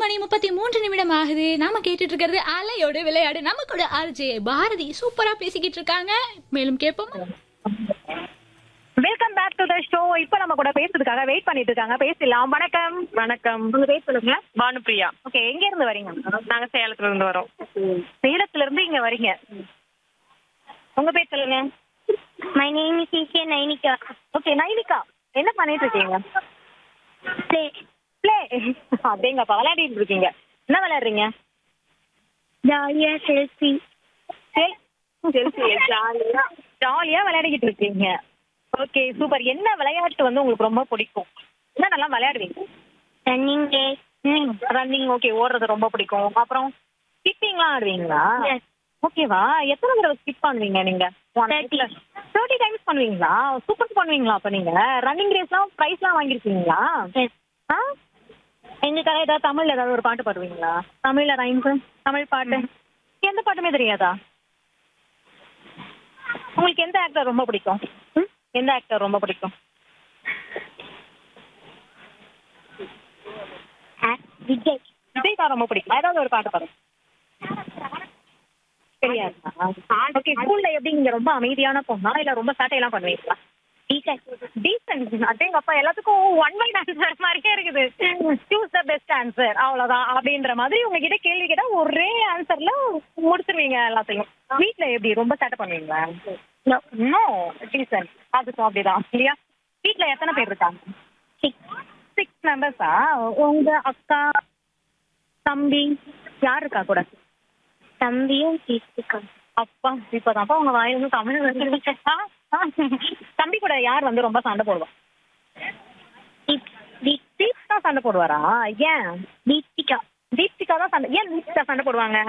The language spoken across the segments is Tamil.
மணி முப்பத்தி மூன்று நிமிடம் ஆகுது நாம கேட்டுட்டு இருக்கிறது அலையோட விளையாடு நம்ம கூட ஆர்ஜே பாரதி சூப்பரா பேசிக்கிட்டு இருக்காங்க மேலும் கேட்போம் welcome back to the show இப்போ நம்ம கூட பேசுறதுக்காக வெயிட் பண்ணிட்டு இருக்காங்க பேசலாம் வணக்கம் வணக்கம் உங்க பேர் சொல்லுங்க பானுப்பிரியா ஓகே எங்க இருந்து வரீங்க நாங்க சேலத்துல இருந்து வரோம் சேலத்துல இருந்து இங்க வரீங்க உங்க பேர் சொல்லுங்க My name is Isha Nainika. Okay Nainika என்ன பண்ணிட்டு இருக்கீங்க Play. ப்ளே அப்படிங்கப்பா விளையாடிட்டு இருக்கீங்க என்ன விளையாடுறீங்க Dahlia selfie. ஜாலியா ஜாலியா விளையாடிக்கிட்டு இருக்கீங்க ஓகே சூப்பர் என்ன விளையாட்டு வந்து உங்களுக்கு ரொம்ப பிடிக்கும் என்ன நல்லா விளையாடுவீங்க Running race. Hmm running okay ஓடுறது ரொம்ப பிடிக்கும் அப்புறம் ஸ்கிப்பிங்லாம் ஆடுவீங்களா Yes. ஓகேவா எத்தனை தடவை ஸ்கிப் பண்ணுவீங்க நீங்க Thirty. தேர்ட்டி டைம்ஸ் பண்ணுவீங்களா சூப்பர் பண்ணுவீங்களா அப்ப நீங்க ரன்னிங் ரேஸ்லாம் ப்ரைஸ்லாம் வாங்கியிருக்கீங்களா Yes. ஆ எங்களுக்காக ஏதாவது தமிழ்ல ஏதாவது ஒரு பாட்டு பாடுவீங்களா தமிழ்ல ரைம்ஸ் தமிழ் பாட்டு எந்த பாட்டுமே தெரியாதா உங்களுக்கு எந்த ஆக்டர் ரொம்ப பிடிக்கும் ம்? எந்த ஆக்டர் ரொம்ப பிடிக்கும் At Vijay. விஜய் தான் ரொம்ப பிடிக்கும் ஏதாவது ஒரு பாட்டு பாருங்க தெரியாதா ஓகே ஸ்கூல்ல எப்படி நீங்க ரொம்ப அமைதியான பொண்ணா இல்ல ரொம்ப சேட்டையெல்லாம் பண்ணுவீங்களா Decent. டீசன்ட் அட்டேங்கப்பா எல்லாத்துக்கும் ஒன் மைண்ட் ஆன்சர் மாதிரியே இருக்குது சூஸ் த பெஸ்ட் ஆன்சர் அவ்வளவுதான் அப்படின்ற மாதிரி உங்ககிட்ட கேள்வி கேட்டா ஒரே ஆன்சர்ல முடிச்சிருவீங்க எல்லாத்தையும் வீட்ல எப்படி ரொம்ப சேட்டை பண்ணுவீங்களா No. நோ டீசன்ட் அதுக்கும் அப்படிதான் இல்லையா வீட்ல எத்தனை பேர் இருக்காங்க Six. சிக்ஸ் மெம்பர்ஸா உங்க அக்கா தம்பி யார் இருக்கா கூட தம்பியும் தீபிகா அப்பா இப்பதான்ப்பா உங்க வாயிலிருந்து தமிழ் வந்துருச்சு. ஆ, ஆ. தம்பி கூட யார் வந்து ரொம்ப சண்டை போடுவா தீப் தீப் தீப் தான் சண்டை போடுவாரா ஏன் தீபிகா தீப்திகா தான் சண்டை ஏன் தீப்திகா சண்டை போடுவாங்க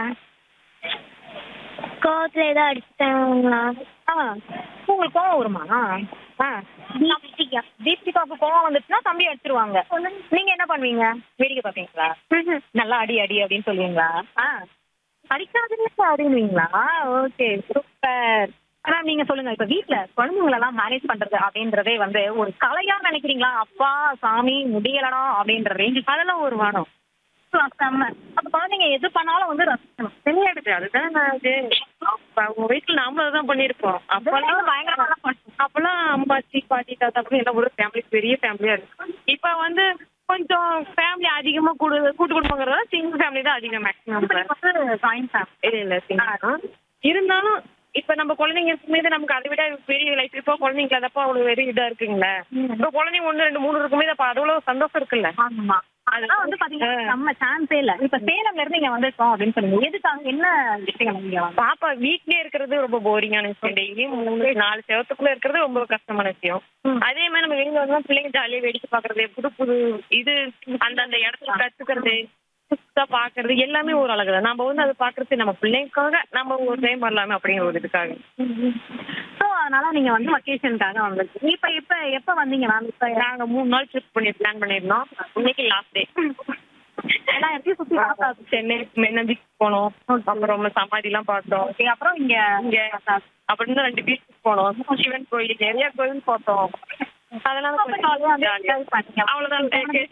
கோவத்துல ஏதோ அடிச்சிட்டாங்களா ஆ உங்களுக்கு கோவம் வருமா ஆ தீபிகா தீப்திகாவுக்கு கோவம் வந்துச்சுன்னா தம்பி அடிச்சிருவாங்க நீங்க என்ன பண்ணுவீங்க வேடிக்கை பார்ப்பீங்களா நல்லா அடி அடி அப்படின்னு சொல்லுவீங்களா ஆ அடிக்காதீங்க அப்படின்னுவீங்களா ஓகே சூப்பர் மேம் நீங்க சொல்லுங்க இப்ப வீட்ல குழந்தைங்களெல்லாம் மேனேஜ் பண்றது அப்படின்றதே வந்து ஒரு கலையா நினைக்கிறீங்களா அப்பா சாமி முடியலடா அப்படின்ற ரேஞ்சு அதெல்லாம் ஒரு வாரம் செம்ம அப்ப குழந்தைங்க எது பண்ணாலும் வந்து ரசிக்கணும் தெரியாது அதுதான் அது அப்ப உங்க வீட்டுல நாமளும் அதான் பண்ணிருப்போம் அப்பெல்லாம் பயங்கரமா அப்பெல்லாம் அம்மாச்சி பாட்டி தாத்தா அப்படி எல்லாம் ஒரு ஃபேமிலி பெரிய ஃபேமிலியா இருக்கு இப்ப வந்து கொஞ்சம் ஃபேமிலி அதிகமா கூடு கூட்டு குடும்பங்கிறதா சிங்கிள் ஃபேமிலி தான் அதிகம் மேக்ஸிமம் ஜாயின் ஃபேமிலி இல்ல இல்ல single. இருந்தாலும் இப்ப நம்ம குழந்தைங்க இருக்கும்போது நமக்கு அதை விட பெரிய லைஃப் இப்போ குழந்தைங்க அதப்போ அவ்வளவு வெறும் இதா இருக்குங்களே இப்ப குழந்தைங்க ஒண்ணு ரெண்டு மூணு இருக்கும்போது அப்ப அது அவ்வளவு சந்தோஷம் இருக்குல்ல ஆமா அதெல்லாம் வந்து பாத்தீங்கன்னா நம்ம சான்ஸே இல்ல இப்ப சேலம்ல இருந்து இங்க வந்திருக்கோம் அப்படின்னு சொல்லுங்க எதுக்காக என்ன விஷயங்கள் இங்க வாங்க பாப்பா வீட்லயே இருக்கிறது ரொம்ப போரிங்கான விஷயம் டெய்லியும் மூணு நாலு செவத்துக்குள்ள இருக்கிறது ரொம்ப கஷ்டமான விஷயம் அதே மாதிரி நம்ம வெளியில வந்தா பிள்ளைங்க ஜாலியா வேடிக்கை பாக்குறது புது புது இது அந்தந்த இடத்துல கத்துக்கிறது புதுசா பாக்குறது எல்லாமே ஒரு அழகு தான் நம்ம வந்து அதை பாக்குறது நம்ம பிள்ளைங்களுக்காக நம்ம ஒரு டைம் வரலாமே அப்படிங்கிற ஒரு இதுக்காக சோ அதனால நீங்க வந்து வக்கேஷனுக்காக வந்திருக்கீங்க இப்ப இப்ப எப்ப வந்தீங்க மேம் இப்ப நாங்க மூணு நாள் ட்ரிப் பண்ணி பிளான் பண்ணிருந்தோம் இன்னைக்கு லாஸ்ட் டே எல்லாம் இடத்தையும் சுத்தி பார்த்தா சென்னை மென்னந்திக்கு போனோம் அப்புறம் சமாதி எல்லாம் பார்த்தோம் ஓகே அப்புறம் இங்க இங்க அப்புறம் இன்னும் ரெண்டு பீச்சுக்கு போனோம் சிவன் கோயில் நிறைய கோயில் பார்த்தோம் அதனால கொஞ்சம் jolly ஆ. அவ்வளவுதான்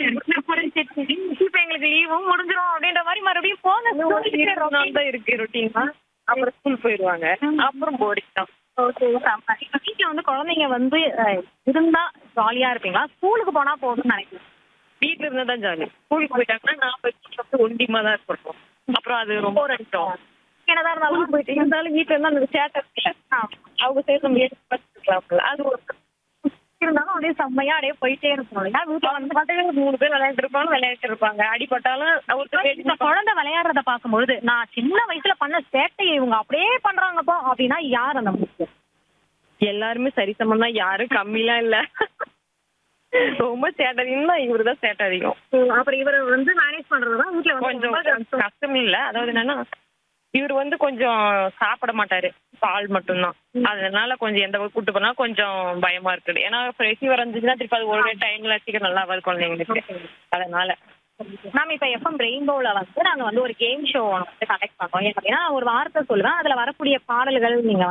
இப்ப எங்களுக்கு லீவும் முடிஞ்சிரும் அப்படின்ற மாதிரி மறுபடியும் போன இருபது நாள் தான் இருக்கு ரொட்டீனா அப்புறம் ஸ்கூல் போயிடுவாங்க அப்புறம் போரிங் தான் ஓகே இப்ப வீட்டுல வந்து குழந்தைங்க வந்து அஹ், இருந்தா ஜாலியா இருப்பீங்களா ஸ்கூலுக்கு போனா போதும்னு நினைக்கிறேன் வீட்டுல இருந்தா தான் ஜாலி ஸ்கூலுக்கு போயிட்டாங்கன்னா நான் போய் ஒண்டிமா தான் இருக்கணும் அப்புறம் அது ரொம்ப அடிச்சோம் என்னதான் இருந்தாலும் போயிட்டு இருந்தாலும் வீட்டுல இருந்தா அந்த சேட்டை இருக்குல்ல அவங்க சேர்த்து நம்ம எடுத்து பார்த்துக்கலாம்ல அது ஒரு இருந்தாலும் அப்படியே செம்மையா அப்படியே போயிட்டே இருக்கும் இல்லையா வீட்டுல வந்து பசங்க மூணு பேர் விளையாட்டு இருப்பாங்க விளையாட்டு இருப்பாங்க அடிபட்டாலும் ஒருத்தர் இந்த குழந்தை விளையாடுறத பார்க்கும்பொழுது நான் சின்ன வயசுல பண்ண சேட்டையை இவங்க அப்படியே பண்றாங்கப்பா அப்படின்னா யார் அந்த முக்கியம் எல்லாருமே சரிசமம் தான் யாரும் கம்மிலாம் இல்ல ரொம்ப சேட்டை அதிகம் இவரு தான் சேட்டை அதிகம் அப்புறம் இவர் வந்து மேனேஜ் பண்றதுதான் வீட்டுல வந்து கொஞ்சம் ரொம்ப கஷ்டம். கஷ்டம் இல்ல அதாவது என்னன்னா இவர் வந்து கொஞ்சம் சாப்பிட மாட்டாரு பால் மட்டும்தான் அதனால கொஞ்சம் எந்த ஊர் கூட்டு போனா கொஞ்சம் பயமா இருக்குது ஏன்னா ஃபீவர் இருந்துச்சுன்னா திருப்பி அது ஒரு டைம்ல சீக்கிரம் நல்லா ஆகாது குழந்தைங்களுக்கு அதனால மேம் இப்ப எஃப்எம் ரெயின்போல வந்து நாங்க வந்து ஒரு கேம் ஷோ வந்து கண்டக்ட் பண்றோம் ஏன் அப்படின்னா ஒரு வார்த்தை சொல்லுவேன் அதுல வரக்கூடிய பாடல்கள் நீங்க